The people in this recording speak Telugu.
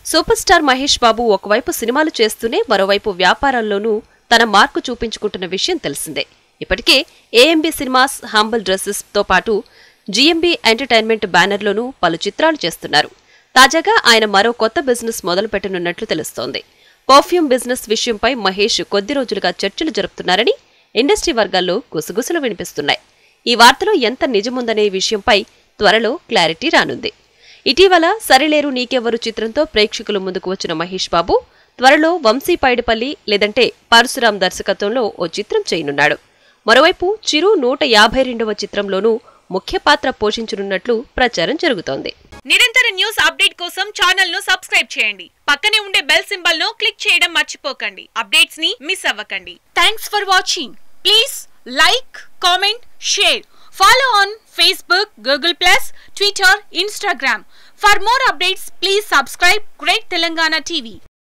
సూపర్ స్టార్ మహేష్ బాబు ఒకవైపు సినిమాలు చేస్తూనే మరోవైపు వ్యాపారాల్లోనూ తన మార్కు చూపించుకుంటున్న విషయం తెలిసిందే ఇప్పటికే ఏఎంబీ సినిమాస్ హంబల్ డ్రెస్సెస్ తో పాటు జీఎంబీ ఎంటర్టైన్మెంట్ బ్యానర్లోనూ పలు చిత్రాలు చేస్తున్నారు తాజాగా ఆయన మరో కొత్త బిజినెస్ మొదలు పెట్టనున్నట్లు తెలుస్తోంది పర్ఫ్యూమ్ బిజినెస్ విషయంపై మహేష్ కొద్ది రోజులుగా చర్చలు జరుపుతున్నారని ఇండస్ట్రీ వర్గాల్లో గుసగుసలు వినిపిస్తున్నాయి ఈ వార్తలో ఎంత నిజముందనే విషయంపై త్వరలో క్లారిటీ రానుంది ఇటీవల సరిలేరు నీకెవ్వరు చిత్రంతో ప్రేక్షకుల ముందుకు వచ్చిన మహేష్ బాబు త్వరలో వంశీ పైడిపల్లి లేదంటే పరశురాం దర్శకత్వంలో ఓ చిత్రం చేయనున్నాడు మరోవైపు చిరు నూట యాభై రెండవ చిత్రంలోనూ ముఖ్య పాత్ర పోషించనున్నట్లు ప్రచారం జరుగుతోంది నిరంతర న్యూస్ అప్డేట్ కోసం ఛానల్ ను సబ్స్క్రైబ్ చేయండి పక్కనే ఉండే బెల్ సింబల్ ను క్లిక్ చేయడం మర్చిపోకండి అప్డేట్స్ ని మిస్ అవ్వకండి thanks for watching please like comment share follow on Facebook Google plus Twitter Instagram for more updates please subscribe great Telangana TV